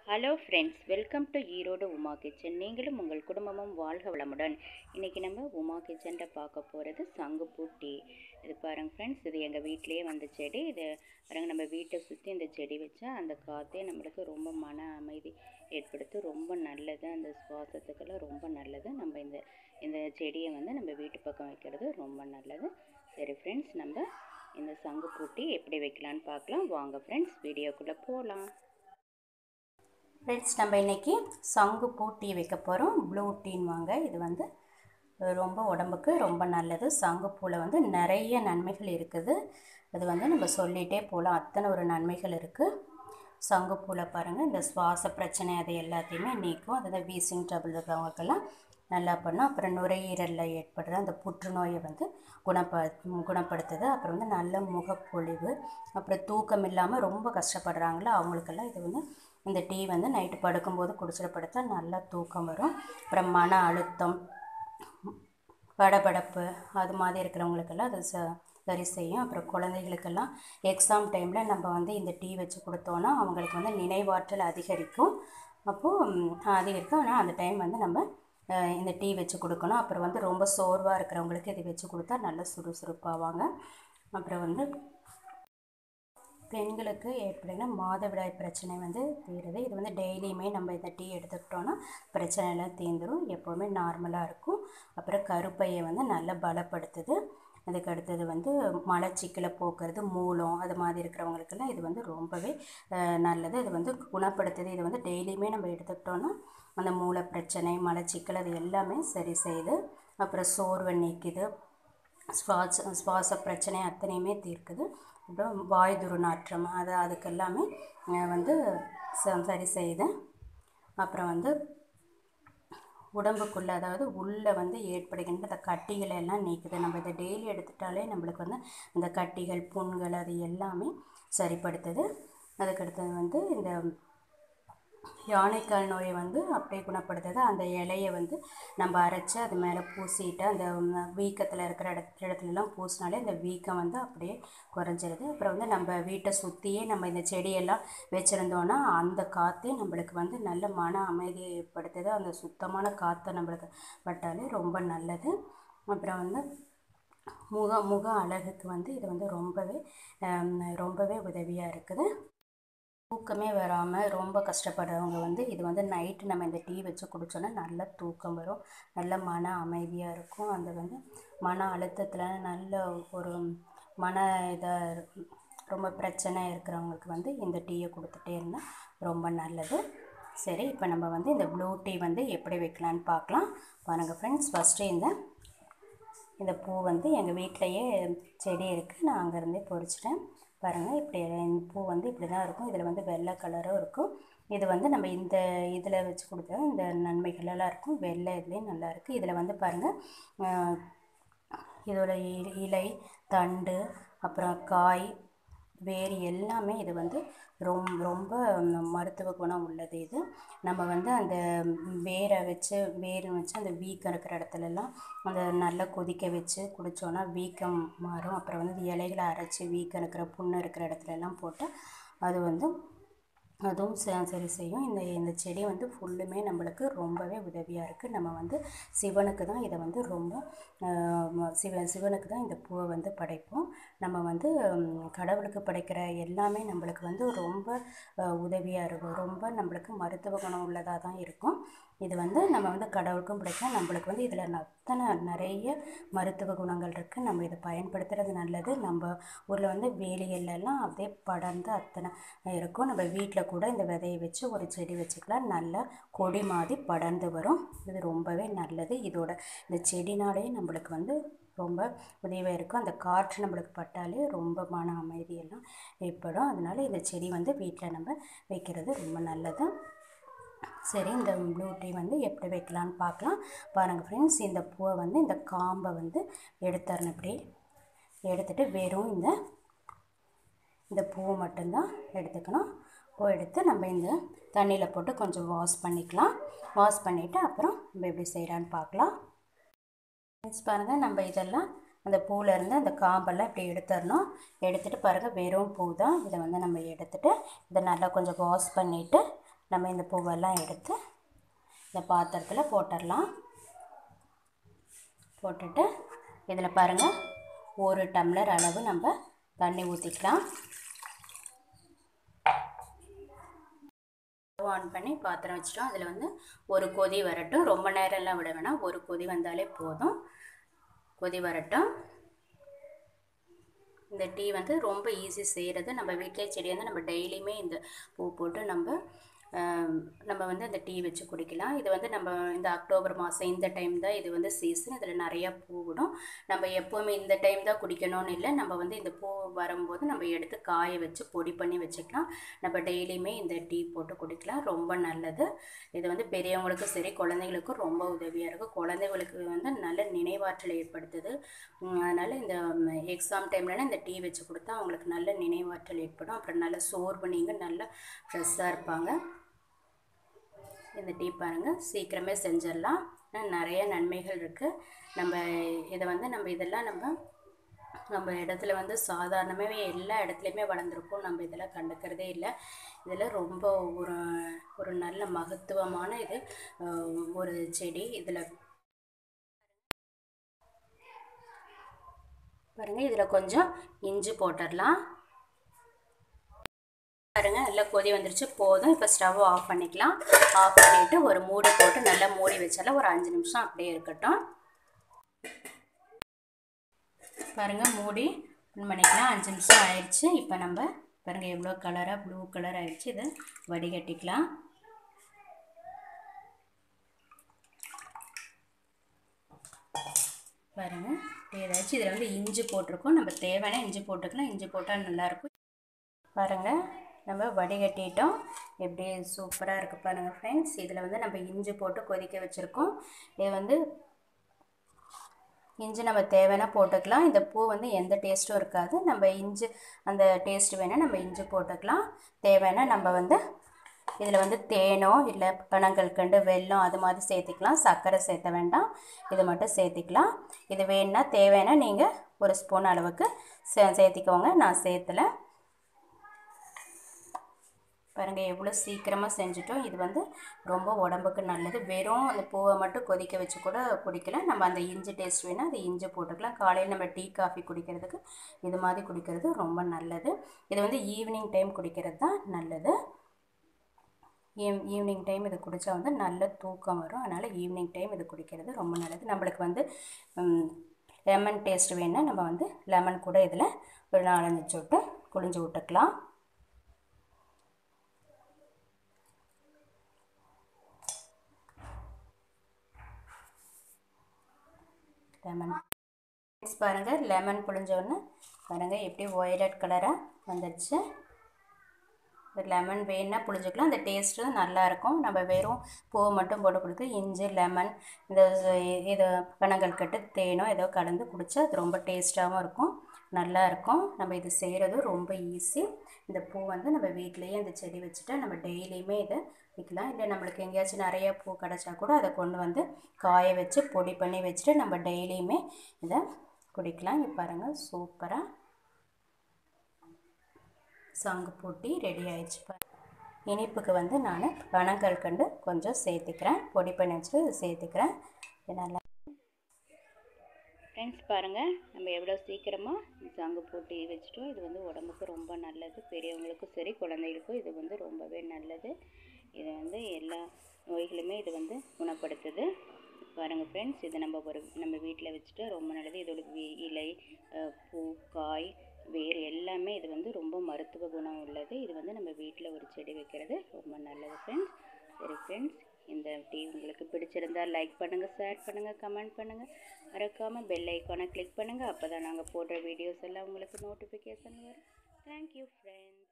hello friends welcome to Erode Uma kitchen நீங்களும் உங்கள் குடும்பமும் வாழ்க வளமுடன் இன்றைக்கி நம்ம உமா கிச்சனில் பார்க்க போகிறது சங்குப்பூ டீ இது பாருங்க ஃப்ரெண்ட்ஸ் இது எங்கள் வீட்டிலேயே வந்த செடி இது பாருங்க நம்ம வீட்டை சுற்றி இந்த செடி வச்சா அந்த காற்றே நம்மளுக்கு ரொம்ப மன அமைதி ஏற்படுத்தும் ரொம்ப நல்லது அந்த சுவாசத்துக்கெல்லாம் ரொம்ப நல்லது நம்ம இந்த இந்த செடியை வந்து நம்ம வீட்டு பக்கம் வைக்கிறது ரொம்ப நல்லது சரி ஃப்ரெண்ட்ஸ் நம்ம இந்த சங்குப்பூ டீ எப்படி வைக்கலான்னு பார்க்கலாம் வாங்க ஃப்ரெண்ட்ஸ் வீடியோக்குள்ளே போகலாம் ஃப்ரெண்ட்ஸ் நம்ம இன்றைக்கி சங்குப்பூ டீ வைக்க போகிறோம் ப்ளூ டீன்வாங்க இது வந்து ரொம்ப உடம்புக்கு ரொம்ப நல்லது சங்குப்பூவில் வந்து நிறைய நன்மைகள் இருக்குது அது வந்து நம்ம சொல்லிகிட்டே போகலாம் அத்தனை ஒரு நன்மைகள் இருக்குது சங்குப்பூவில் பாருங்கள் இந்த சுவாச பிரச்சனை அது எல்லாத்தையுமே நீக்கும் அதாவது வீசிங் ட்ரபிள் இருக்கிறவங்களுக்கெல்லாம் நல்லா பண்ணும் அப்புறம் நுரையீரலில் ஏற்படுற அந்த புற்றுநோயை வந்து குணப்ப குணப்படுத்துது அப்புறம் வந்து நல்ல முகப்பொழிவு அப்புறம் தூக்கம் இல்லாமல் ரொம்ப கஷ்டப்படுறாங்களோ அவங்களுக்கெல்லாம் இது வந்து இந்த டீ வந்து நைட்டு படுக்கும்போது குடிச்சிட படுத்தா நல்லா தூக்கம் வரும் அப்புறம் மன அழுத்தம் படபடப்பு அது மாதிரி இருக்கிறவங்களுக்கெல்லாம் அது ச சரி செய்யும் அப்புறம் குழந்தைகளுக்கெல்லாம் எக்ஸாம் டைமில் நம்ம வந்து இந்த டீ வச்சு கொடுத்தோன்னா அவங்களுக்கு வந்து நினைவாற்றல் அதிகரிக்கும் அப்போது அதிகரிக்கும் ஆனால் அந்த டைம் வந்து நம்ம இந்த டீ வச்சு கொடுக்கணும் அப்புறம் வந்து ரொம்ப சோர்வாக இருக்கிறவங்களுக்கு இது வச்சு கொடுத்தா நல்லா சுறுசுறுப்பாவாங்க அப்புறம் வந்து பெண்களுக்கு ஏற்படுகிற மாதவிடாய் பிரச்சனை வந்து தீருது இது வந்து டெய்லியுமே நம்ம இந்த டீ எடுத்துக்கிட்டோன்னா பிரச்சனைலாம் தீர்ந்துடும் எப்போவுமே நார்மலாக இருக்கும் அப்புறம் கருப்பையை வந்து நல்லா பலப்படுத்துது அதுக்கு அடுத்தது வந்து மலச்சிக்கலை போக்குறது மூலம் அது மாதிரி இருக்கிறவங்களுக்கெல்லாம் இது வந்து ரொம்பவே நல்லது இது வந்து குணப்படுத்துது இது வந்து டெய்லியுமே நம்ம எடுத்துக்கிட்டோன்னா அந்த மூல பிரச்சனை மலச்சிக்கல் அது எல்லாமே சரி செய்யுது அப்புறம் சோர்வை நீக்குது சுவாச சுவாச பிரச்சனை அத்தனையுமே தீர்க்குது அப்புறம் வாய் துர்நாற்றம் அது அதுக்கு எல்லாமே வந்து சரி செய்யுது அப்புறம் வந்து உடம்புக்குள்ளே அதாவது உள்ளே வந்து ஏற்படுகின்ற அந்த கட்டிகளை எல்லாம் நீக்குது நம்ம இதை டெய்லி எடுத்துட்டாலே நம்மளுக்கு வந்து அந்த கட்டிகள் புண்கள் அது எல்லாமே சரிப்படுத்துது அதுக்கடுத்தது வந்து இந்த யானைக்கால் நோயை வந்து அப்படியே குணப்படுத்துது அந்த இலையை வந்து நம்ம அரைச்சி அது மேலே பூசிட்டு அந்த வீக்கத்தில் இருக்கிற இடத்து இடத்துலலாம் பூசினாலே அந்த வீக்கம் வந்து அப்படியே குறைஞ்சிருது அப்புறம் வந்து நம்ம வீட்டை சுற்றியே நம்ம இந்த செடியெல்லாம் வச்சுருந்தோன்னா அந்த காற்றே நம்மளுக்கு வந்து நல்ல மன அமைதியை ஏற்படுத்துது அந்த சுத்தமான காற்றை நம்மளுக்கு பட்டாலே ரொம்ப நல்லது அப்புறம் வந்து முக முக அழகுக்கு வந்து இது வந்து ரொம்பவே ரொம்பவே உதவியாக இருக்குது தூக்கமே வராமல் ரொம்ப கஷ்டப்படுறவங்க வந்து இது வந்து நைட்டு நம்ம இந்த டீ வச்சு குடித்தோன்னா நல்ல தூக்கம் வரும் நல்ல மன அமைதியாக இருக்கும் அந்த வந்து மன அழுத்தத்தில் நல்ல ஒரு மன இதாக ரொம்ப பிரச்சனை இருக்கிறவங்களுக்கு வந்து இந்த டீயை கொடுத்துட்டே இருந்தால் ரொம்ப நல்லது சரி இப்போ நம்ம வந்து இந்த ப்ளூ டீ வந்து எப்படி வைக்கலான்னு பார்க்கலாம் பாருங்கள் ஃப்ரெண்ட்ஸ் ஃபஸ்ட்டு இந்த இந்த பூ வந்து எங்கள் வீட்டிலையே செடி இருக்குது நான் அங்கேருந்தே பொறிச்சிட்டேன் பாருங்கள் இப்படி பூ வந்து இப்படி தான் இருக்கும் இதில் வந்து வெள்ளை கலரும் இருக்கும் இது வந்து நம்ம இந்த இதில் வச்சு கொடுத்தா இந்த நன்மைகளெல்லாம் இருக்கும் வெள்ளை இதுலேயும் நல்லா இருக்குது இதில் வந்து பாருங்கள் இதோட இலை தண்டு அப்புறம் காய் வேர் எல்லாமே இது வந்து ரொம் ரொம்ப மருத்துவ குணம் உள்ளது இது நம்ம வந்து அந்த வேரை வச்சு வேர் வச்சு அந்த வீக்கம் இருக்கிற இடத்துலலாம் அந்த நல்லா கொதிக்க வச்சு குடித்தோன்னா வீக்கம் மாறும் அப்புறம் வந்து இலைகளை அரைச்சி வீக்கம் இருக்கிற புண்ணு இருக்கிற இடத்துலலாம் போட்டால் அது வந்து அதுவும் சரி செய்யும் இந்த இந்த செடி வந்து ஃபுல்லுமே நம்மளுக்கு ரொம்பவே உதவியாக இருக்குது நம்ம வந்து சிவனுக்கு தான் இதை வந்து ரொம்ப சிவ சிவனுக்கு தான் இந்த பூவை வந்து படைப்போம் நம்ம வந்து கடவுளுக்கு படைக்கிற எல்லாமே நம்மளுக்கு வந்து ரொம்ப உதவியாக இருக்கும் ரொம்ப நம்மளுக்கு மருத்துவ குணம் உள்ளதாக தான் இருக்கும் இது வந்து நம்ம வந்து கடவுளுக்கும் பிடிக்கும் நம்மளுக்கு வந்து இதில் அத்தனை நிறைய மருத்துவ குணங்கள் இருக்குது நம்ம இதை பயன்படுத்துகிறது நல்லது நம்ம ஊரில் வந்து வேலிகள்லாம் அப்படியே படர்ந்து அத்தனை இருக்கும் நம்ம வீட்டில் கூட இந்த விதையை வச்சு ஒரு செடி வச்சுக்கலாம் நல்லா கொடி மாதிரி படர்ந்து வரும் இது ரொம்பவே நல்லது இதோட இந்த செடினாலே நம்மளுக்கு வந்து ரொம்ப உதவியாக இருக்கும் அந்த காற்று நம்மளுக்கு பட்டாலே ரொம்ப மன அமைதியெல்லாம் ஏற்படும் அதனால் இந்த செடி வந்து வீட்டில் நம்ம வைக்கிறது ரொம்ப நல்லது சரி இந்த ப்ளூ டீ வந்து எப்படி வைக்கலான்னு பார்க்கலாம் பாருங்கள் ஃப்ரெண்ட்ஸ் இந்த பூவை வந்து இந்த காம்பை வந்து எடுத்துறணும் இப்படி எடுத்துகிட்டு வெறும் இந்த இந்த பூவை மட்டும்தான் எடுத்துக்கணும் பூ எடுத்து நம்ம இந்த தண்ணியில் போட்டு கொஞ்சம் வாஷ் பண்ணிக்கலாம் வாஷ் பண்ணிவிட்டு அப்புறம் நம்ம எப்படி செய்யலான்னு பார்க்கலாம் ஃப்ரெண்ட்ஸ் பாருங்கள் நம்ம இதெல்லாம் அந்த பூவிலேருந்து அந்த காம்பெல்லாம் இப்படி எடுத்துடணும் எடுத்துகிட்டு பாருங்கள் வெறும் பூ தான் இதை வந்து நம்ம எடுத்துகிட்டு இதை நல்லா கொஞ்சம் வாஷ் பண்ணிவிட்டு நம்ம இந்த பூவெல்லாம் எடுத்து இந்த பாத்திரத்தில் போட்டுடலாம் போட்டுட்டு இதில் பாருங்கள் ஒரு டம்ளர் அளவு நம்ம தண்ணி ஊற்றிக்கலாம் ஆன் பண்ணி பாத்திரம் வச்சிட்டோம் அதில் வந்து ஒரு கொதி வரட்டும் ரொம்ப நேரம்லாம் விட வேணாம் ஒரு கொதி வந்தாலே போதும் கொதி வரட்டும் இந்த டீ வந்து ரொம்ப ஈஸி செய்கிறது நம்ம வீட்டிலே செடி வந்து நம்ம டெய்லியுமே இந்த பூ போட்டு நம்ம நம்ம வந்து அந்த டீ வச்சு குடிக்கலாம் இது வந்து நம்ம இந்த அக்டோபர் மாதம் இந்த டைம் தான் இது வந்து சீசன் இதில் நிறையா பூ விடும் நம்ம எப்போவுமே இந்த டைம் தான் குடிக்கணும்னு இல்லை நம்ம வந்து இந்த பூ வரும்போது நம்ம எடுத்து காய வச்சு பொடி பண்ணி வச்சுக்கலாம் நம்ம டெய்லியுமே இந்த டீ போட்டு குடிக்கலாம் ரொம்ப நல்லது இது வந்து பெரியவங்களுக்கும் சரி குழந்தைங்களுக்கும் ரொம்ப உதவியாக இருக்கும் குழந்தைங்களுக்கு வந்து நல்ல நினைவாற்றல் ஏற்படுத்துது அதனால் இந்த எக்ஸாம் டைம்லலாம் இந்த டீ வச்சு கொடுத்தா அவங்களுக்கு நல்ல நினைவாற்றல் ஏற்படும் அப்புறம் நல்ல சோர்வு நீங்கள் நல்லா ஃப்ரெஷ்ஷாக இருப்பாங்க இந்த டீ பாருங்கள் சீக்கிரமே செஞ்சிடலாம் நிறைய நன்மைகள் இருக்குது நம்ம இதை வந்து நம்ம இதெல்லாம் நம்ம நம்ம இடத்துல வந்து சாதாரணமாகவே எல்லா இடத்துலையுமே வளர்ந்துருக்கும் நம்ம இதெல்லாம் கண்டுக்கிறதே இல்லை இதில் ரொம்ப ஒரு ஒரு நல்ல மகத்துவமான இது ஒரு செடி இதில் பாருங்கள் இதில் கொஞ்சம் இஞ்சி போட்டுடலாம் பாருங்க நல்லா கொதி வந்துருச்சு போதும் இப்போ ஸ்டவ் ஆஃப் பண்ணிக்கலாம் ஆஃப் பண்ணிவிட்டு ஒரு மூடி போட்டு நல்லா மூடி வச்சால ஒரு அஞ்சு நிமிஷம் அப்படியே இருக்கட்டும் பாருங்கள் மூடி ஆன் பண்ணிக்கலாம் அஞ்சு நிமிஷம் ஆயிடுச்சு இப்போ நம்ம பாருங்கள் எவ்வளோ கலராக ப்ளூ கலர் ஆயிடுச்சு இதை வடிகட்டிக்கலாம் பாருங்கள் ஏதாச்சும் இதில் வந்து இஞ்சி போட்டிருக்கோம் நம்ம தேவையான இஞ்சி போட்டுக்கலாம் இஞ்சி போட்டால் நல்லாயிருக்கும் பாருங்கள் நம்ம வடிகட்டிட்டோம் எப்படி சூப்பராக இருக்குது பாருங்கள் ஃப்ரெண்ட்ஸ் இதில் வந்து நம்ம இஞ்சி போட்டு கொதிக்க வச்சுருக்கோம் இது வந்து இஞ்சி நம்ம தேவைன்னா போட்டுக்கலாம் இந்த பூ வந்து எந்த டேஸ்ட்டும் இருக்காது நம்ம இஞ்சி அந்த டேஸ்ட் வேணால் நம்ம இஞ்சி போட்டுக்கலாம் தேவைன்னா நம்ம வந்து இதில் வந்து தேனோ இல்லை பனங்கற்கண்டு வெல்லம் அது மாதிரி சேர்த்திக்கலாம் சர்க்கரை சேர்த்த வேண்டாம் இது மட்டும் சேர்த்திக்கலாம் இது வேணுன்னா தேவைன்னா நீங்கள் ஒரு ஸ்பூன் அளவுக்கு சே சேர்த்திக்கோங்க நான் சேர்த்தலை பாருங்கள் எவ்வளோ சீக்கிரமாக செஞ்சுட்டோம் இது வந்து ரொம்ப உடம்புக்கு நல்லது வெறும் அந்த பூவை மட்டும் கொதிக்க வச்சு கூட குடிக்கலாம் நம்ம அந்த இஞ்சி டேஸ்ட் வேணால் அது இஞ்சி போட்டுக்கலாம் காலையில் நம்ம டீ காஃபி குடிக்கிறதுக்கு இது மாதிரி குடிக்கிறது ரொம்ப நல்லது இது வந்து ஈவினிங் டைம் குடிக்கிறது தான் நல்லது ஈவ் ஈவினிங் டைம் இது குடித்தா வந்து நல்ல தூக்கம் வரும் அதனால் ஈவினிங் டைம் இது குடிக்கிறது ரொம்ப நல்லது நம்மளுக்கு வந்து லெமன் டேஸ்ட் வேணால் நம்ம வந்து லெமன் கூட இதில் ஒரு நாலஞ்சு சொட்டு குளிஞ்சு விட்டுக்கலாம் லெமன் பாருங்கள் லெமன் புழிஞ்சோன்னு பாருங்கள் எப்படி ஒயலட் கலராக வந்துடுச்சு லெமன் வேணுன்னா புழிஞ்சிக்கலாம் அந்த டேஸ்ட்டு நல்லாயிருக்கும் நம்ம வெறும் பூவை மட்டும் போட்டு கொடுத்து இஞ்சி லெமன் இந்த இது பனங்கற்கட்டு தேனோ ஏதோ கலந்து குடித்தா அது ரொம்ப டேஸ்ட்டாகவும் இருக்கும் நல்லா இருக்கும் நம்ம இது செய்கிறது ரொம்ப ஈஸி இந்த பூ வந்து நம்ம வீட்லேயே இந்த செடி வச்சுட்டா நம்ம டெய்லியுமே இதை விற்கலாம் இல்லை நம்மளுக்கு எங்கேயாச்சும் நிறைய பூ கிடச்சா கூட அதை கொண்டு வந்து காய வச்சு பொடி பண்ணி வச்சுட்டு நம்ம டெய்லியுமே இதை குடிக்கலாம் இங்கே பாருங்கள் சூப்பராக சங்கு பூட்டி ரெடி ஆயிடுச்சு இனிப்புக்கு வந்து நான் பனங்கற்கண்டு கொஞ்சம் சேர்த்துக்கிறேன் பொடி பண்ணி வச்சுட்டு சேர்த்துக்கிறேன் இது நல்லா ஃப்ரெண்ட்ஸ் பாருங்கள் நம்ம எவ்வளோ சீக்கிரமாக சங்கு போட்டு வச்சுட்டோம் இது வந்து உடம்புக்கு ரொம்ப நல்லது பெரியவங்களுக்கும் சரி குழந்தைகளுக்கும் இது வந்து ரொம்பவே நல்லது இது வந்து எல்லா நோய்களுமே இது வந்து குணப்படுத்துது பாருங்கள் ஃப்ரெண்ட்ஸ் இது நம்ம ஒரு நம்ம வீட்டில் வச்சுட்டு ரொம்ப நல்லது இதோட வி- இலை அஹ், பூ காய் வேர் எல்லாமே இது வந்து ரொம்ப மருத்துவ குணம் உள்ளது இது வந்து நம்ம வீட்டில் ஒரு செடி வைக்கிறது ரொம்ப நல்லது ஃப்ரெண்ட்ஸ் சரி ஃப்ரெண்ட்ஸ் இந்த டீ உங்களுக்கு பிடிச்சிருந்தா லைக் பண்ணுங்கள் ஷேர் பண்ணுங்கள் கமெண்ட் பண்ணுங்கள் மறக்காமல் பெல் ஐக்கானை கிளிக் பண்ணுங்கள் அப்போ தான் நாங்கள் போடுற வீடியோஸ் எல்லாம் உங்களுக்கு நோட்டிஃபிகேஷன் வரும் தேங்க்யூ ஃப்ரெண்ட்ஸ்